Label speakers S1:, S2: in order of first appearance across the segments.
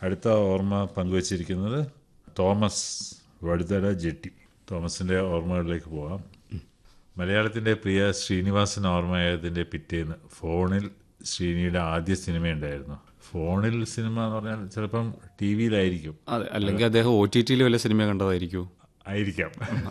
S1: അടുത്ത ഓർമ്മ പങ്കുവച്ചിരിക്കുന്നത് തോമസ് വഴുതല ജെട്ടി തോമസിന്റെ ഓർമ്മകളിലേക്ക് പോകാം മലയാളത്തിന്റെ പ്രിയ ശ്രീനിവാസൻ ഓർമ്മയായതിന്റെ പിറ്റേന്ന് ഫോണിൽ ശ്രീനിയുടെ ആദ്യ സിനിമയുണ്ടായിരുന്നു ഫോണിൽ സിനിമ എന്ന് പറഞ്ഞാൽ ചിലപ്പം ടി വിയിലായിരിക്കും
S2: അതെ അല്ലെങ്കിൽ അദ്ദേഹം ഒ ടി ടിയിൽ വല്ല സിനിമ കണ്ടതായിരിക്കൂ
S1: ആയിരിക്കാം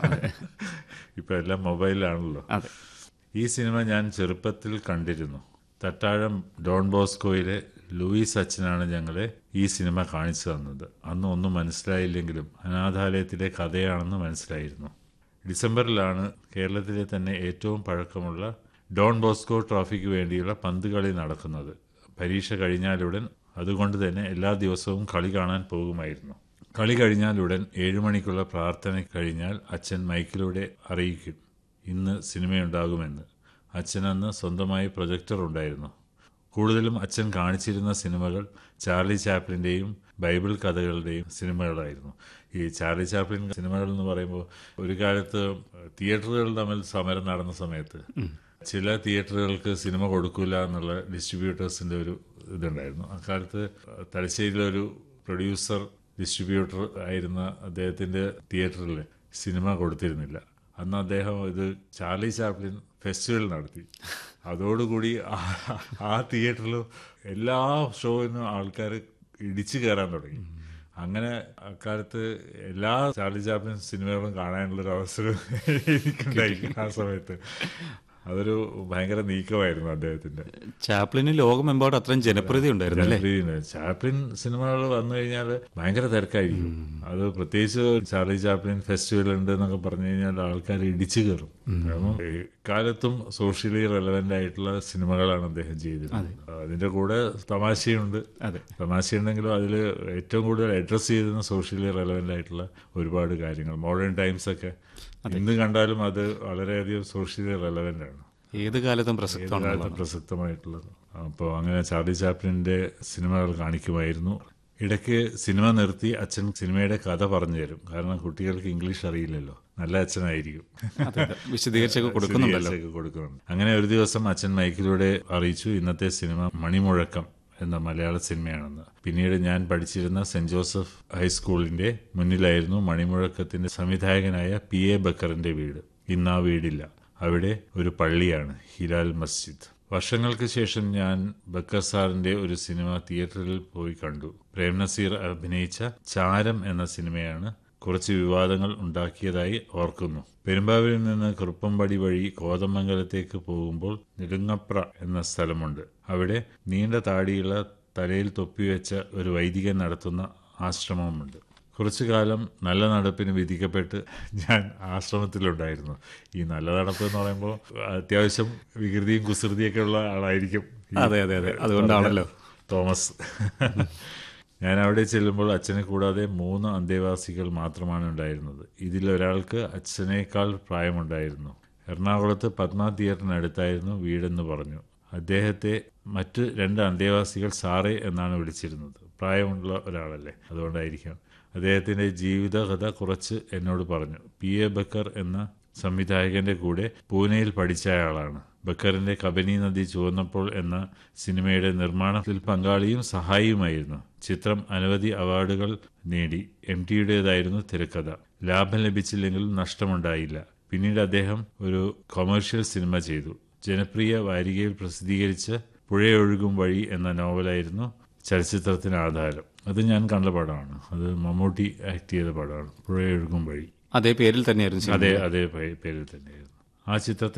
S1: ഇപ്പൊ എല്ലാം മൊബൈലിലാണല്ലോ
S2: അതെ
S1: ഈ സിനിമ ഞാൻ ചെറുപ്പത്തിൽ കണ്ടിരുന്നു തട്ടാഴം ഡോൺ ബോസ്കോയിലെ ലൂയിസ് അച്ഛനാണ് ഞങ്ങളെ ഈ സിനിമ കാണിച്ചു തന്നത് അന്ന് ഒന്നും മനസ്സിലായില്ലെങ്കിലും അനാഥാലയത്തിലെ കഥയാണെന്ന് മനസ്സിലായിരുന്നു ഡിസംബറിലാണ് കേരളത്തിലെ തന്നെ ഏറ്റവും പഴക്കമുള്ള ഡോൺ ബോസ്കോ ട്രോഫിക്ക് വേണ്ടിയുള്ള പന്ത് കളി നടക്കുന്നത് പരീക്ഷ കഴിഞ്ഞാലുടൻ അതുകൊണ്ട് തന്നെ എല്ലാ ദിവസവും കളി കാണാൻ പോകുമായിരുന്നു കളി കഴിഞ്ഞാലുടൻ ഏഴു മണിക്കുള്ള പ്രാർത്ഥന കഴിഞ്ഞാൽ അച്ഛൻ മൈക്കിലൂടെ അറിയിക്കും ഇന്ന് സിനിമയുണ്ടാകുമെന്ന് അച്ഛനന്ന് സ്വന്തമായി പ്രൊജക്ടർ ഉണ്ടായിരുന്നു കൂടുതലും അച്ഛൻ കാണിച്ചിരുന്ന സിനിമകൾ ചാർലി ചാപ്ലിൻ്റെയും ബൈബിൾ കഥകളുടെയും സിനിമകളായിരുന്നു ഈ ചാർലി ചാപ്ലിൻ സിനിമകൾ എന്ന് പറയുമ്പോൾ ഒരു കാലത്ത് തിയേറ്ററുകൾ തമ്മിൽ സമരം നടന്ന സമയത്ത് ചില തിയേറ്ററുകൾക്ക് സിനിമ കൊടുക്കില്ല എന്നുള്ള ഡിസ്ട്രിബ്യൂട്ടേഴ്സിന്റെ ഒരു ഇതുണ്ടായിരുന്നു അക്കാലത്ത് തലശ്ശേരിയിലൊരു പ്രൊഡ്യൂസർ ഡിസ്ട്രിബ്യൂട്ടർ ആയിരുന്ന അദ്ദേഹത്തിന്റെ തിയേറ്ററിൽ സിനിമ കൊടുത്തിരുന്നില്ല അന്ന് അദ്ദേഹം ഇത് ചാർലി ചാപ്ലിൻ ഫെസ്റ്റിവൽ നടത്തി അതോടുകൂടി ആ- ആ തിയേറ്ററിൽ എല്ലാ ഷോയിനും ആൾക്കാർ ഇടിച്ചു കയറാൻ തുടങ്ങി അങ്ങനെ അക്കാലത്ത് എല്ലാ ചാർലി ചാപ്ലിൻ സിനിമകളും കാണാനുള്ളൊരു അവസരം എനിക്കുണ്ടായി ആ സമയത്ത് അതൊരു ഭയങ്കര നീക്കമായിരുന്നു അദ്ദേഹത്തിന്റെ
S2: ചാപ്ലിന് ലോകമെമ്പാടും അത്രയും ജനപ്രീതി ഉണ്ടായിരുന്നു അല്ലേ
S1: ജനപ്രീതിയുണ്ട്. ചാപ്ലിൻ സിനിമകൾ വന്നു കഴിഞ്ഞാൽ ഭയങ്കര തിരക്കായിരിക്കും അത് പ്രത്യേകിച്ച് ചാർലി ചാപ്ലിൻ ഫെസ്റ്റിവൽ ഉണ്ട് എന്നൊക്കെ പറഞ്ഞു കഴിഞ്ഞാൽ ആൾക്കാർ ഇടിച്ചു കയറും കാരണം കാലത്തും സോഷ്യലി റെലവെന്റ് ആയിട്ടുള്ള സിനിമകളാണ് അദ്ദേഹം ചെയ്തിരുന്നത് അതിന്റെ കൂടെ തമാശയുണ്ട്
S2: അതെ
S1: തമാശയുണ്ടെങ്കിലും അതിൽ ഏറ്റവും കൂടുതൽ അഡ്രസ്സ് ചെയ്തിരുന്ന സോഷ്യലി റെലവെന്റ് ആയിട്ടുള്ള ഒരുപാട് കാര്യങ്ങൾ മോഡേൺ ടൈംസ് ഒക്കെ ഇന്ന് കണ്ടാലും അത് വളരെയധികം സോഷ്യലി റെലവെന്റ് ആണ്
S2: ഏത് കാലത്തും പ്രസക്തമാണ്
S1: കാലത്ത് പ്രസക്തമായിട്ടുള്ളത് അപ്പോൾ അങ്ങനെ ചാർലി ചാപ്ലിന്റെ സിനിമകൾ കാണിക്കുമായിരുന്നു ഇടയ്ക്ക് സിനിമ നിർത്തി അച്ഛൻ സിനിമയുടെ കഥ പറഞ്ഞു തരും കാരണം കുട്ടികൾക്ക് ഇംഗ്ലീഷ് അറിയില്ലല്ലോ നല്ല അച്ഛനായിരിക്കും
S2: അതെ, അതെ. വിശദീകരിച്ചൊക്കെ കൊടുക്കുന്നുണ്ടല്ലോ
S1: വിശദീകരിച്ചൊക്കെ കൊടുക്കുന്നുണ്ട് അങ്ങനെ ഒരു ദിവസം അച്ഛൻ മൈക്കിലൂടെ അറിയിച്ചു ഇന്നത്തെ സിനിമ മണിമുഴക്കം എന്ന മലയാള സിനിമയാണെന്ന് പിന്നീട് ഞാൻ പഠിച്ചിരുന്ന സെന്റ് ജോസഫ് ഹൈസ്കൂളിന്റെ മുന്നിലായിരുന്നു മണിമുഴക്കത്തിന്റെ സംവിധായകനായ പി എ ബക്കറിന്റെ വീട് ഇന്ന് ആ വീടില്ല അവിടെ ഒരു പള്ളിയാണ് ഹിലാൽ മസ്ജിദ് വർഷങ്ങൾക്ക് ശേഷം ഞാൻ ബക്കർ സാറിന്റെ ഒരു സിനിമ തിയേറ്ററിൽ പോയി കണ്ടു പ്രേം നസീർ അഭിനയിച്ച ചാരം എന്ന സിനിമയാണ് കുറച്ച് വിവാദങ്ങൾ ഉണ്ടാക്കിയതായി ഓർക്കുന്നു പെരുമ്പാവൂരിൽ നിന്ന് കുറുപ്പമ്പടി വഴി കോതമംഗലത്തേക്ക് പോകുമ്പോൾ നെടുങ്ങപ്ര എന്ന സ്ഥലമുണ്ട് അവിടെ നീണ്ട താടിയുള്ള തലയിൽ തൊപ്പിവെച്ച ഒരു വൈദികൻ നടത്തുന്ന ആശ്രമമുണ്ട് കുറച്ചു കാലം നല്ല നടപ്പിന് വിധിക്കപ്പെട്ട് ഞാൻ ആശ്രമത്തിലുണ്ടായിരുന്നു ഈ നല്ല നടപ്പ് എന്ന് പറയുമ്പോൾ അത്യാവശ്യം വികൃതിയും കുസൃതിയൊക്കെ ഉള്ള ആളായിരിക്കും ഈ
S2: അതെ അതെ അതെ അതുകൊണ്ടാണല്ലോ
S1: തോമസ് ഞാൻ അവിടെ ചെല്ലുമ്പോൾ അച്ഛനെ കൂടാതെ മൂന്ന് അന്തേവാസികൾ മാത്രമാണ് ഉണ്ടായിരുന്നത് ഇതിൽ ഒരാൾക്ക് അച്ഛനേക്കാൾ പ്രായമുണ്ടായിരുന്നു എറണാകുളത്ത് പത്മ തിയേറ്ററിനടുത്തായിരുന്നു വീടെന്ന് പറഞ്ഞു അദ്ദേഹത്തെ മറ്റ് രണ്ട് അന്തേവാസികൾ സാറേ എന്നാണ് വിളിച്ചിരുന്നത് പ്രായമുള്ള ഒരാളല്ലേ അതുകൊണ്ടായിരിക്കാം അദ്ദേഹത്തിന്റെ ജീവിതകഥ കുറച്ച് എന്നോട് പറഞ്ഞു പി എ ബക്കർ എന്ന സംവിധായകന്റെ കൂടെ പൂനെയിൽ പഠിച്ച ആളാണ് ബക്കറിന്റെ കബനി നദി ചുവന്നപ്പോൾ എന്ന സിനിമയുടെ നിർമ്മാണത്തിൽ പങ്കാളിയും സഹായിയുമായിരുന്നു ചിത്രം അനവധി അവാർഡുകൾ നേടി എം ടിയുടേതായിരുന്നു തിരക്കഥ ലാഭം ലഭിച്ചില്ലെങ്കിലും നഷ്ടമുണ്ടായില്ല പിന്നീട് അദ്ദേഹം ഒരു കൊമേഴ്ഷ്യൽ സിനിമ ചെയ്തു ജനപ്രിയ വാരികയിൽ പ്രസിദ്ധീകരിച്ച പുഴയൊഴുകും വഴി എന്ന നോവലായിരുന്നു ചലച്ചിത്രത്തിന് ആധാരം അത് ഞാൻ കണ്ട പടമാണ് അത് മമ്മൂട്ടി ആക്ട് ചെയ്ത പടമാണ് പുഴയൊഴുകും വഴി
S2: അതേ പേരിൽ തന്നെയായിരുന്നു സിനിമ.
S1: അതേ അതേ പേ- പേരിൽ തന്നെയായിരുന്നു ആ ചിത്രത്തിൽ